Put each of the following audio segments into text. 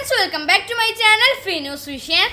Friends welcome back to my channel Finu's vision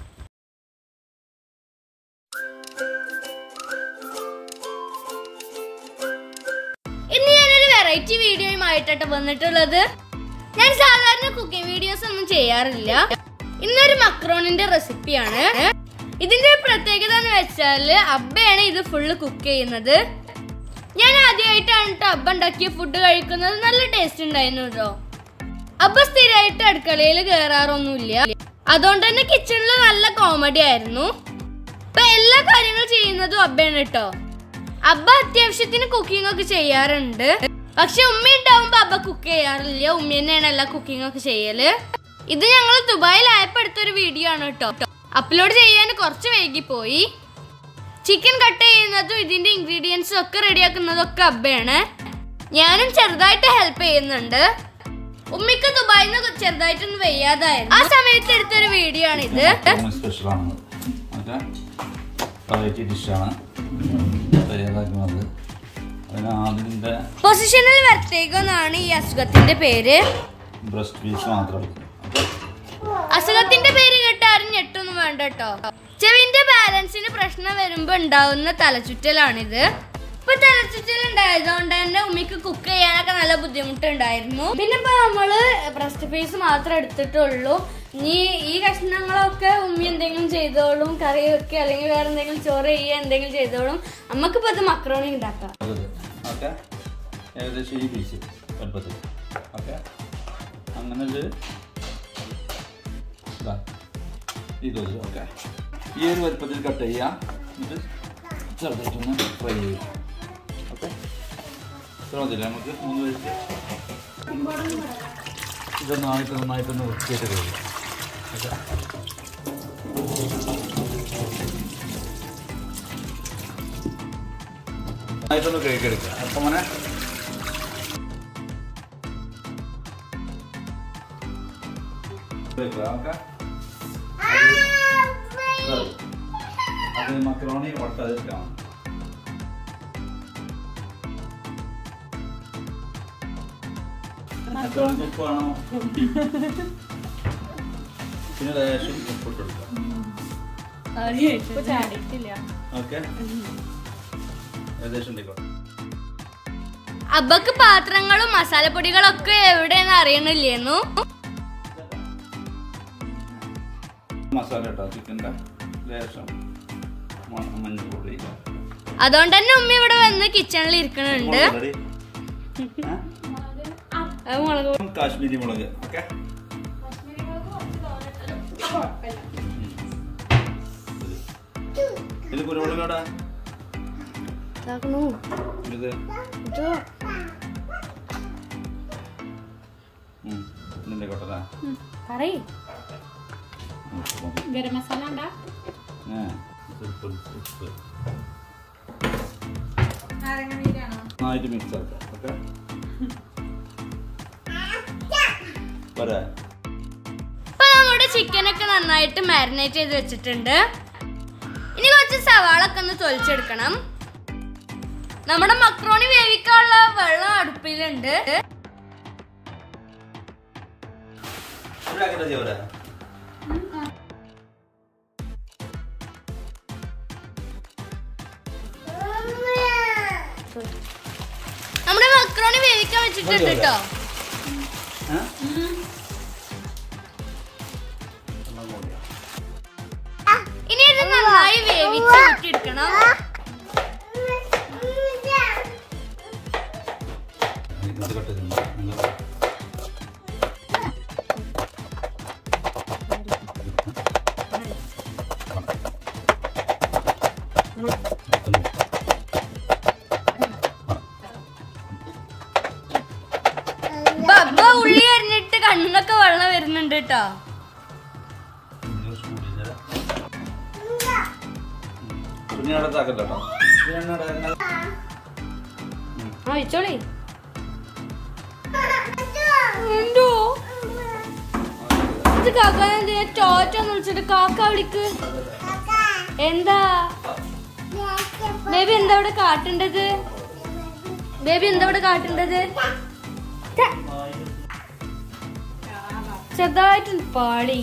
ഇന്ന് ഞാനൊരു variety വീഡിയോയുമായിട്ടാണ് വന്നിട്ടുള്ളത് ഞാൻ സാധാരണ കുക്കിംഗ് വീഡിയോസ് ഒന്നും ചെയ്യാറില്ല ഇന്നൊരു മക്രോണിന്റെ റെസിപ്പിയാണ് ഇതിന്റെ ഒരു പ്രത്യേകത എന്ന് വെച്ചാൽ അബ്ബയാണ് ഇത് ഫുള്ള് കുക്ക് ചെയ്യുന്നത് ഞാൻ ആദ്യമായിട്ടാണ് ട്ടോ അബ്ബ ഉണ്ടാക്കിയ ഫുഡ് കഴിക്കുന്നത് നല്ല ടേസ്റ്റ് ഉണ്ടായിരുന്നു കേട്ടോ അബ്ബ സ്ഥിരമായിട്ട് അടുക്കളയിൽ കയറാറൊന്നുമില്ല അതുകൊണ്ട് തന്നെ കിച്ചണിൽ നല്ല കോമഡി ആയിരുന്നു ഇപ്പൊ എല്ലാ കാര്യങ്ങളും ചെയ്യുന്നതും അബ്ബയാണ് കേട്ടോ അബ്ബ അത്യാവശ്യത്തിന് കുക്കിംഗ് ഒക്കെ ചെയ്യാറുണ്ട് പക്ഷെ ഉമ്മ ഉണ്ടാവുമ്പോ അബ്ബ കുക്ക് ചെയ്യാറില്ല ഉമ്മ തന്നെയാണ് എല്ലാ കുക്കിംഗ് ഒക്കെ ചെയ്യല് ഇത് ഞങ്ങൾ ദുബായിലായപ്പോ എടുത്തൊരു വീഡിയോ ആണ് കേട്ടോ അപ്ലോഡ് ചെയ്യാൻ കുറച്ച് വൈകി പോയി ചിക്കൻ കട്ട് ചെയ്യുന്നതും ഇതിന്റെ ഇൻഗ്രീഡിയൻസും ഒക്കെ റെഡിയാക്കുന്നതും ഒക്കെ അബ്ബയാണ് ഞാനും ചെറുതായിട്ട് ഹെൽപ്പ് ചെയ്യുന്നുണ്ട് ഉമ്മിക്ക് ദുബായിൽ നിന്ന് ചെറുതായിട്ടൊന്ന് വയ്യാതായിരുന്നു ആ സമയത്ത് എടുത്തൊരു വീഡിയോ ആണ് ഇത് സ്പെഷ്യലാണ് ഓക്കെ വെറൈറ്റി ഡിഷാണ് തയ്യാറാക്കുന്നത് അതിന് ആദ്യത്തെ പൊസിഷണൽ വെർട്ടേഗോ എന്നാണ് ഈ അസുഖത്തിന്റെ പേര് ബ്രസ്റ്റ് പീസ് മാത്രം ഓക്കെ അസുഖത്തിന്റെ പേര് കേട്ട് ആരും ഞെട്ടൊന്നും വേണ്ട കേട്ടോ ചെവിന്റെ ബാലൻസിന് പ്രശ്നം വരുമ്പോ ഉണ്ടാവുന്ന തലചുറ്റലാണിത് ഇപ്പൊ തലചുറ്റൽ ഉണ്ടായതുകൊണ്ട് തന്നെ ഉമ്മിക്ക് കുക്ക് ചെയ്യാനൊക്കെ നല്ല ബുദ്ധിമുട്ടുണ്ടായിരുന്നു പിന്നെ ഇപ്പൊ നമ്മള് ബ്രസ്റ്റ് പീസ് മാത്രം എടുത്തിട്ടുള്ളൂ ഇനി ഈ കഷ്ണങ്ങളൊക്കെ ഉമ്മി എന്തെങ്കിലും ചെയ്തോളും കറി വെക്കുക അല്ലെങ്കിൽ വേറെ എന്തെങ്കിലും ചോറ് ചെയ്യുക എന്തെങ്കിലും ചെയ്തോളും നമുക്കിപ്പോ ഇത് മക്രോണി ഉണ്ടാക്കാം ഓക്കെ ഏകദേശം ഈ പീസ് വലുപ്പത്തിൽ ഓക്കെ അങ്ങനെ ഒരു ഇതാ ഈ തോതിൽ ഓക്കെ ഈ ഒരു വലുപ്പത്തിൽ കട്ട് ചെയ്യാം എന്നിട്ട് ചെറുതായിട്ടൊന്ന് ഫ്രൈ ചെയ്യും ഓക്കെ ഇത്ര മതിയില്ല നമുക്ക് മൂന്ന് പേർക്ക് ഇതൊന്നായിട്ട് നന്നായിട്ടൊന്ന് വൃത്തിയായിട്ട് കഴിയും ഓക്കെ നന്നായിട്ടൊന്ന് കഴുകിയെടുക്കുക അപ്പം അങ്ങനെ വെക്കുക, ഓക്കെ? അത് അത് മക്രോണി വട്ടതിട്ടാണ് മക്രോണി ഉപ്പാണോ പിന്നെ ലേശം ഉപ്പിട്ട് കൊടുക്കാം ഓക്കെ ഏകദേശം ഉണ്ടിക്കോ അബ്ബക്ക് പാത്രങ്ങളും മസാലപ്പൊടികളും ഒക്കെ എവിടെയെന്ന് അറിയണില്ലേന്നു മസാല ഇട്ടോ ചിക്കൻ്റെ ലേശം മ- മഞ്ഞൾപ്പൊടി അതുകൊണ്ട് തന്നെ ഉമ്മ ഇവിടെ വന്ന് കിച്ചണിൽ ഇരിക്കണുണ്ട് മുളക് പൊടി. ഏ? അത് മുളക് പൊടി. കാശ്മീരി മുളക് ഓക്കെ ഇത് കുരുമുളക് എവിടെ ഇതാക്കണു. ഇത് ഇത് ഉം. ഇതിന്റെ കൊട്ടതാ ഉം, പറയ് ഗരം മസാല ഉണ്ടാ നന്നായിട്ട് മിക്സ് ആക്കാം ഓക്കെ വരാ ഇപ്പൊ നമ്മുടെ ചിക്കൻ ഒക്കെ നന്നായിട്ട് മാരിനേറ്റ് ചെയ്ത് വെച്ചിട്ടുണ്ട് ഇനി കുറച്ച് സവാള ഒക്കെ ഒന്ന് തൊലിച്ചെടുക്കണം നമ്മുടെ മക്രോണി വേവിക്കാനുള്ള വെള്ളം അടുപ്പിലുണ്ട് ചൂടാക്കട്ടെ ചേവരാ നമ്മുടെ മക്രോണി വേവിക്കാൻ വെച്ചിട്ടുണ്ട് കേട്ടോ ഇനി ഇത് നന്നായി വേവിച്ച് ഊറ്റിയെടുക്കണം ഇത് കട്ട് ചെയ്തിട്ടുണ്ട്. നിങ്ങൾ ബബ്ബ ഉള്ളി അരിഞ്ഞിട്ട് കണ്ണൊക്കെ വെള്ളം വരുന്നുണ്ട് കേട്ടോ ഇത് ചൂടില്ല. പിന്നെ അവിടെ താക്കണ്ട കേട്ടോ പിന്നെ അവിടെ എണ്ണ- ആ വെച്ചോളി എന്തോ ഇത് കാക്കാൻ എന്തിനാ ചോറ്റന്ന് വിളിച്ചിട്ട് കാക്ക വിളിക്ക് എന്താ ബേബി എന്താ ഇവിടെ കാട്ടേണ്ടത് ബേബി എന്താ ഇവിടെ കാട്ടേണ്ടത് ഛ. ചെറുതായിട്ട് പാളി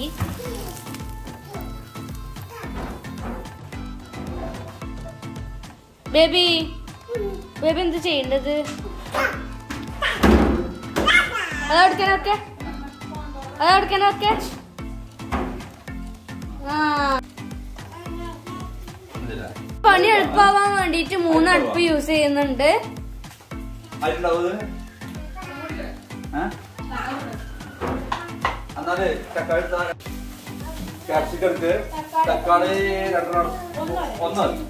ബേബി ബേബി എന്ത് ചെയ്യേണ്ടത് അതെടുക്കാനൊക്കെ അതെടുക്കാനൊക്കെ ആ ഇതില്ല. പണി എളുപ്പമാവാൻ വേണ്ടിട്ട് മൂന്ന് അടുപ്പ് യൂസ് ചെയ്യുന്നുണ്ട് ആയിട്ടുണ്ടാവും ഇത്? ഏ? എന്നാലേ തക്കാളി താ- ക്യാപ്സിക്കം എടുക്ക് തക്കാളി രണ്ടെണ്ണം ഒന്ന് മതി.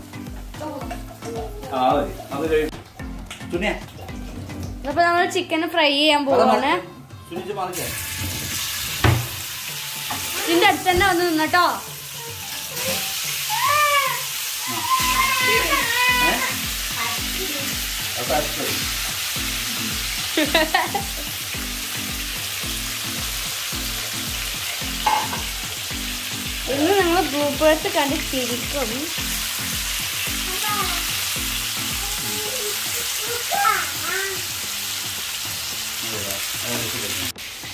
ആ മതി അത് കഴിഞ്ഞു സുനിയ അപ്പൊ നമ്മൾ ചിക്കൻ ഫ്രൈ ചെയ്യാൻ പോവാണ് സുനിച്ച് മാറിക്കേ ഇതിന്റെ അടുത്ത് തന്നെ വന്ന് നിന്നട്ടോ ഏ? അപ്പൊ അടുത്ത്. ഇന്ന് നിങ്ങൾ ബ്ലൂബേർഡ്സ് കണ്ട് ചിരിക്കും ഇതാ, അത് ശരി.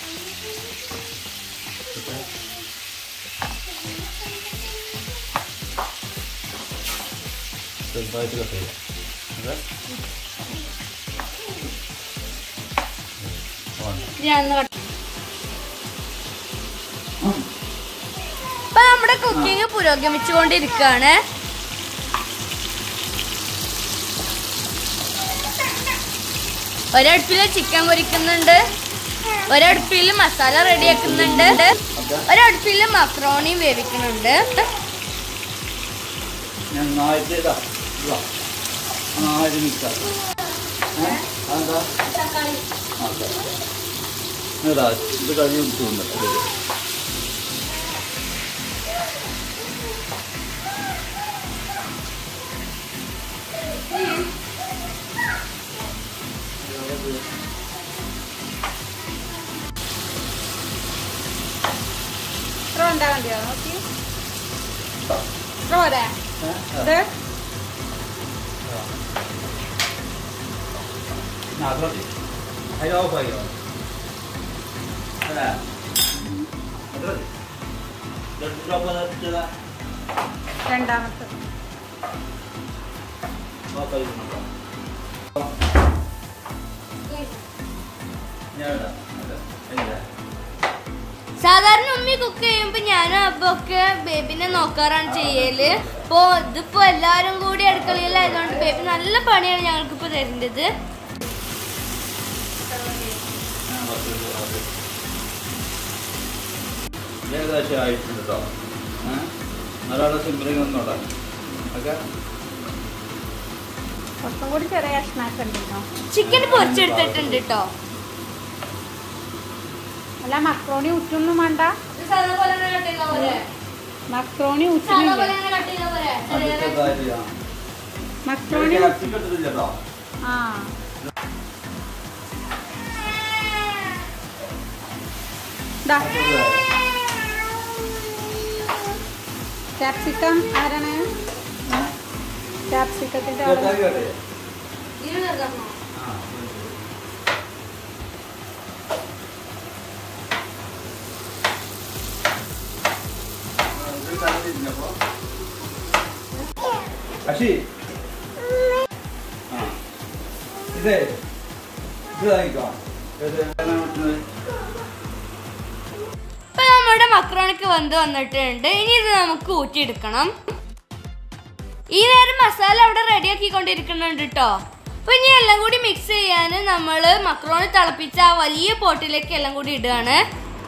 ചെറുതായിട്ട് കട്ട് ചെയ്യാം ഓക്കെ ഞാൻ ഇപ്പൊ നമ്മുടെ കുക്കിംഗ് പുരോഗമിച്ചുകൊണ്ടിരിക്കുകയാണ് ഒരടുപ്പില് ചിക്കൻ പൊരിക്കുന്നുണ്ട് ഒരടുപ്പില് മസാല റെഡിയാക്കുന്നുണ്ട് ഒരടുപ്പില് മക്രോണിയും വേവിക്കുന്നുണ്ട് ഞാൻ നന്നായിട്ട് ഇതാ ഇതാ നന്നായിട്ട് മിക്സ് ഏഹ് അതെന്താ ഓക്കെ ഇതാ ഇത് കഴിഞ്ഞ് തോന്നുന്നു ഇത്ര ഉണ്ടാ മതിയോ നോക്കി ഇത്ര പോരെ ഇത് അതിന് ഓഫാക്കിയോ അല്ലേ അത്ര മതി രണ്ടാമത്തെ സാധാരണ ഉമ്മി കുക്ക് ചെയ്യുമ്പോ ഞാനും അപ്പൊക്കെ ബേബിനെ നോക്കാറാണ് ചെയ്യല് ഇപ്പൊ ഇതിപ്പോ എല്ലാരും കൂടി അടുക്കളയിലായതുകൊണ്ട് ബേബി നല്ല പണിയാണ് ഞങ്ങൾക്ക് ഇപ്പൊ തരേണ്ടത് ഏകദേശം ആയിട്ടുണ്ട് കേട്ടോ നല്ലോണം സിമ്പിളിങ് ഒന്നോട്ടെ ഓക്കെ കുറച്ചും കൂടി ചെറിയ കഷ്ണാക്ക ഉണ്ടല്ലോ ചിക്കൻ പൊരിച്ചെടുത്തിട്ടുണ്ട് കേട്ടോ അല്ല മക്രോണി ഉറ്റൊന്നും വേണ്ട മക്രോണി ഉറ്റുന്നില്ല മക്രോണി കേട്ടോ ആ ദാ ക്യാപ്സിക്കം ആരാണ് ക്യാപ്സിക്കത്തിന്റെ ആള് ചെറുതായി കേട്ടേ ആ അക്ഷി ആ ഇതേ ഇത് വാങ്ങിക്കോ ഏത് ഏതാണ് വെട്ടുന്നത്? ഇപ്പൊ നമ്മുടെ മക്രോണിക്ക് വന്ന് വന്നിട്ടുണ്ട് ഇനി ഇത് നമുക്ക് ഊറ്റിയെടുക്കണം ഈ നേരം മസാല അവിടെ റെഡി ആക്കിക്കൊണ്ടിരിക്കുന്നുണ്ട് കേട്ടോ അപ്പൊ ഇനി എല്ലാം കൂടി മിക്സ് ചെയ്യാൻ നമ്മള് മക്രോണി തിളപ്പിച്ച ആ വലിയ പോട്ടിലേക്ക് എല്ലാം കൂടി ഇടുകയാണ്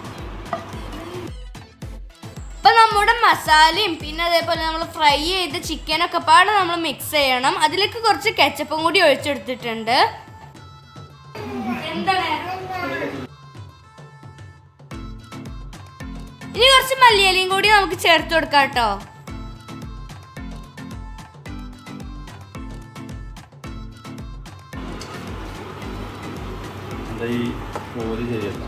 അപ്പൊ നമ്മുടെ മസാലയും പിന്നെ അതേപോലെ നമ്മൾ ഫ്രൈ ചെയ്ത ചിക്കനൊക്കെ പാടെ നമ്മൾ മിക്സ് ചെയ്യണം അതിലേക്ക് കുറച്ച് കെച്ചപ്പും കൂടി ഒഴിച്ചെടുത്തിട്ടുണ്ട് എന്താണ് ഇനി കുറച്ച് മല്ലിയിലയും കൂടി നമുക്ക് ചേർത്ത് കൊടുക്കാം കേട്ടോ എന്താ ഈ കോല് ശരിയല്ല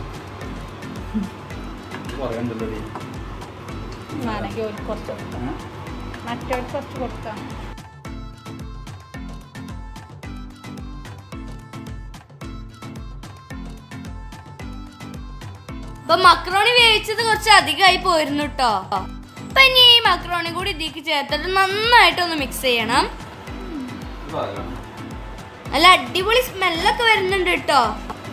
പറയണ്ടല്ലോ നീ വേണമെങ്കിൽ ഒരു കുറച്ച് കൊടുക്കാം ഏ? മറ്റവർക്ക് കുറച്ച് കൊടുക്കാം അപ്പൊ അപ്പൊ മക്രോണി വേവിച്ചത് കുറച്ച് അധികമായി പോയിരുന്നു കേട്ടോ അപ്പൊ ഇനി ഈ മക്രോണി കൂടി ഇതിലേക്ക് ചേർത്തിട്ട് നന്നായിട്ടൊന്ന് മിക്സ് ചെയ്യണം ഇത് ഭാഗം. നല്ല അടിപൊളി സ്മെല്ലൊക്കെ വരുന്നുണ്ട് കേട്ടോ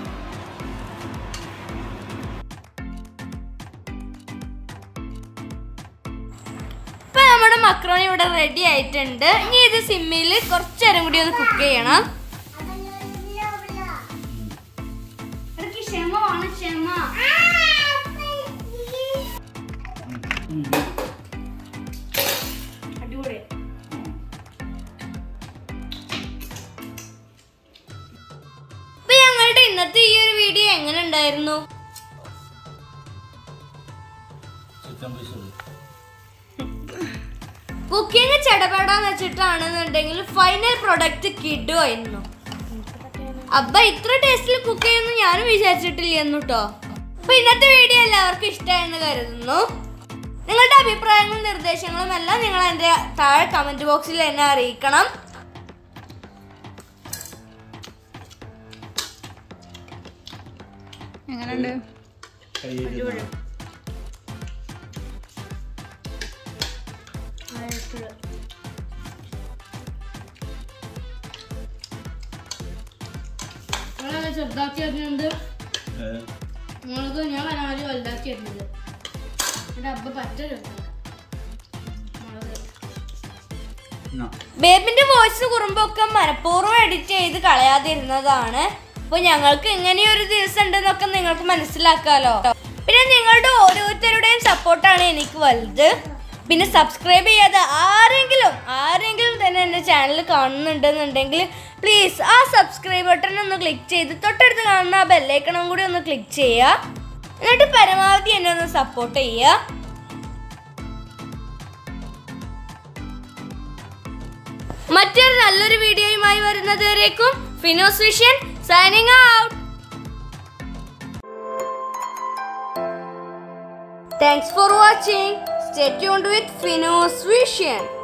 ഇപ്പൊ നമ്മുടെ മക്രോണി ഇവിടെ റെഡി ആയിട്ടുണ്ട് ഇനി ഇത് സിമ്മിൽ കുറച്ചു നേരം കൂടി ഒന്ന് കുക്ക് ചെയ്യണം ഇടയ്ക്ക് ക്ഷമ വേണം ക്ഷമ അടിപൊളി ഇപ്പൊ ഞങ്ങളുടെ ഇന്നത്തെ ഈ ഒരു വീഡിയോ എങ്ങനെ ഉണ്ടായിരുന്നു ചിക്കൻ പീസ് ഇടും. കുക്കിംഗ് ചടപടാന്ന് വെച്ചിട്ടാണെന്നുണ്ടെങ്കിൽ ഫൈനൽ പ്രൊഡക്റ്റ് കിട്ടുമായിരുന്നു അബ്ബ ഇത്ര ടേസ്റ്റിൽ കുക്ക് ചെയ്യുന്നു ഞാനും വിചാരിച്ചിട്ടില്ലെന്നു കേട്ടോ അപ്പൊ ഇന്നത്തെ വീഡിയോ എല്ലാവർക്കും ഇഷ്ടമായെന്ന് കരുതുന്നു നിങ്ങളുടെ അഭിപ്രായങ്ങളും നിർദ്ദേശങ്ങളും എല്ലാം നിങ്ങൾ എൻ്റെ താഴെ കമന്റ് ബോക്സിൽ എന്നെ അറിയിക്കണം എങ്ങനെയുണ്ട് കയ്യിൽ ചെറുതാക്കി വരുന്നുണ്ട് ഏ, നിങ്ങൾക്ക് ഞാൻ പരമാവധി വലുതാക്കി വരുന്നത് എൻ്റെ അബ്ബ പറ്റ എന്നാ. ബേബിന്റെ വോയിസ് കുറുമ്പൊക്കെ മനഃപൂർവ്വം എഡിറ്റ് ചെയ്ത് കളയാതിരുന്നതാണ് അപ്പൊ ഞങ്ങൾക്ക് ഇങ്ങനെയൊരു ദിവസം ഉണ്ടെന്നൊക്കെ നിങ്ങൾക്ക് മനസ്സിലാക്കാലോ പിന്നെ നിങ്ങളുടെ ഓരോരുത്തരുടെയും സപ്പോർട്ടാണ് എനിക്ക് വലുത് പിന്നെ സബ്സ്ക്രൈബ് ചെയ്യാതെ ആരെങ്കിലും ആരെങ്കിലും തന്നെ എൻ്റെ ചാനൽ കാണുന്നുണ്ടെന്നുണ്ടെങ്കിൽ പ്ലീസ് ആ സബ്സ്ക്രൈബ് ബട്ടൺ ഒന്ന് ക്ലിക്ക് ചെയ്ത് തൊട്ടടുത്ത് കാണുന്ന ആ ബെല്ലൈക്കണം കൂടി ഒന്ന് ക്ലിക്ക് ചെയ്യുക എന്നിട്ട് പരമാവധി എന്നെ ഒന്ന് സപ്പോർട്ട് ചെയ്യുക മറ്റൊരു നല്ലൊരു വീഡിയോയുമായി വരുന്നത് വരേക്കും Finos vision signing out thanks for watching stay tuned with Finos vision